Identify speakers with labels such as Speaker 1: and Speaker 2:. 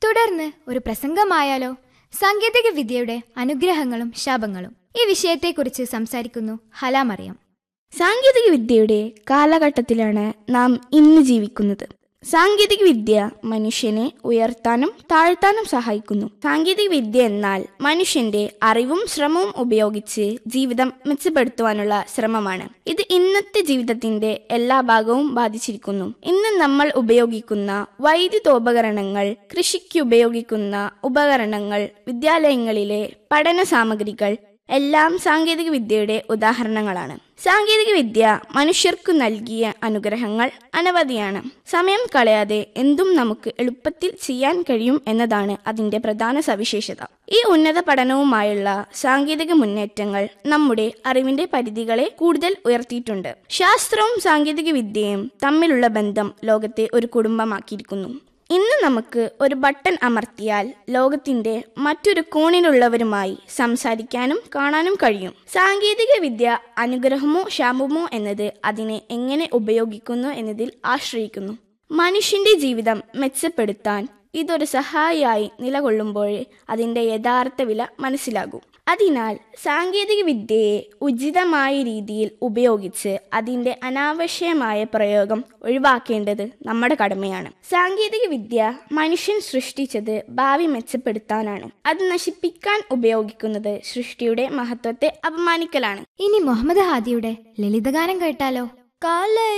Speaker 1: തുടർന്ന് ഒരു പ്രസംഗമായാലോ സാങ്കേതിക വിദ്യയുടെ അനുഗ്രഹങ്ങളും ശാപങ്ങളും ഈ വിഷയത്തെക്കുറിച്ച് സംസാരിക്കുന്നു ഹലാമറിയാം
Speaker 2: സാങ്കേതിക വിദ്യയുടെ കാലഘട്ടത്തിലാണ് നാം ഇന്ന് ജീവിക്കുന്നത് സാങ്കേതിക വിദ്യ മനുഷ്യനെ ഉയർത്താനും താഴ്ത്താനും സഹായിക്കുന്നു സാങ്കേതിക വിദ്യ എന്നാൽ മനുഷ്യന്റെ അറിവും ശ്രമവും ഉപയോഗിച്ച് ജീവിതം മെച്ചപ്പെടുത്തുവാനുള്ള ശ്രമമാണ് ഇത് ഇന്നത്തെ ജീവിതത്തിന്റെ എല്ലാ ഭാഗവും ബാധിച്ചിരിക്കുന്നു ഇന്ന് നമ്മൾ ഉപയോഗിക്കുന്ന വൈദ്യുതോപകരണങ്ങൾ കൃഷിക്ക് ഉപയോഗിക്കുന്ന ഉപകരണങ്ങൾ വിദ്യാലയങ്ങളിലെ പഠന സാമഗ്രികൾ എല്ലാം സാങ്കേതിക വിദ്യയുടെ ഉദാഹരണങ്ങളാണ് സാങ്കേതിക വിദ്യ മനുഷ്യർക്കു നൽകിയ അനുഗ്രഹങ്ങൾ അനവധിയാണ് സമയം കളയാതെ എന്തും നമുക്ക് എളുപ്പത്തിൽ ചെയ്യാൻ കഴിയും എന്നതാണ് അതിന്റെ പ്രധാന സവിശേഷത ഈ ഉന്നത പഠനവുമായുള്ള സാങ്കേതിക മുന്നേറ്റങ്ങൾ നമ്മുടെ അറിവിന്റെ പരിധികളെ കൂടുതൽ ഉയർത്തിയിട്ടുണ്ട് ശാസ്ത്രവും സാങ്കേതിക വിദ്യയും തമ്മിലുള്ള ബന്ധം ലോകത്തെ ഒരു കുടുംബമാക്കിയിരിക്കുന്നു ഇന്ന് നമുക്ക് ഒരു ബട്ടൺ അമർത്തിയാൽ ലോകത്തിന്റെ മറ്റൊരു കോണിലുള്ളവരുമായി സംസാരിക്കാനും കാണാനും കഴിയും സാങ്കേതിക വിദ്യ അനുഗ്രഹമോ ശാപമോ എന്നത് അതിനെ എങ്ങനെ ഉപയോഗിക്കുന്നു എന്നതിൽ ആശ്രയിക്കുന്നു മനുഷ്യന്റെ ജീവിതം മെച്ചപ്പെടുത്താൻ ഇതൊരു സഹായിയായി നിലകൊള്ളുമ്പോഴേ അതിന്റെ യഥാർത്ഥ വില മനസ്സിലാകൂ അതിനാൽ സാങ്കേതിക വിദ്യയെ ഉചിതമായ രീതിയിൽ ഉപയോഗിച്ച് അതിന്റെ അനാവശ്യമായ പ്രയോഗം ഒഴിവാക്കേണ്ടത് നമ്മുടെ കടമയാണ് സാങ്കേതിക വിദ്യ മനുഷ്യൻ സൃഷ്ടിച്ചത് ഭാവി മെച്ചപ്പെടുത്താനാണ് അത് നശിപ്പിക്കാൻ ഉപയോഗിക്കുന്നത് സൃഷ്ടിയുടെ മഹത്വത്തെ അപമാനിക്കലാണ്
Speaker 1: ഇനി മുഹമ്മദ് ഹാദിയുടെ ലളിതഗാനം കേട്ടാലോ കാല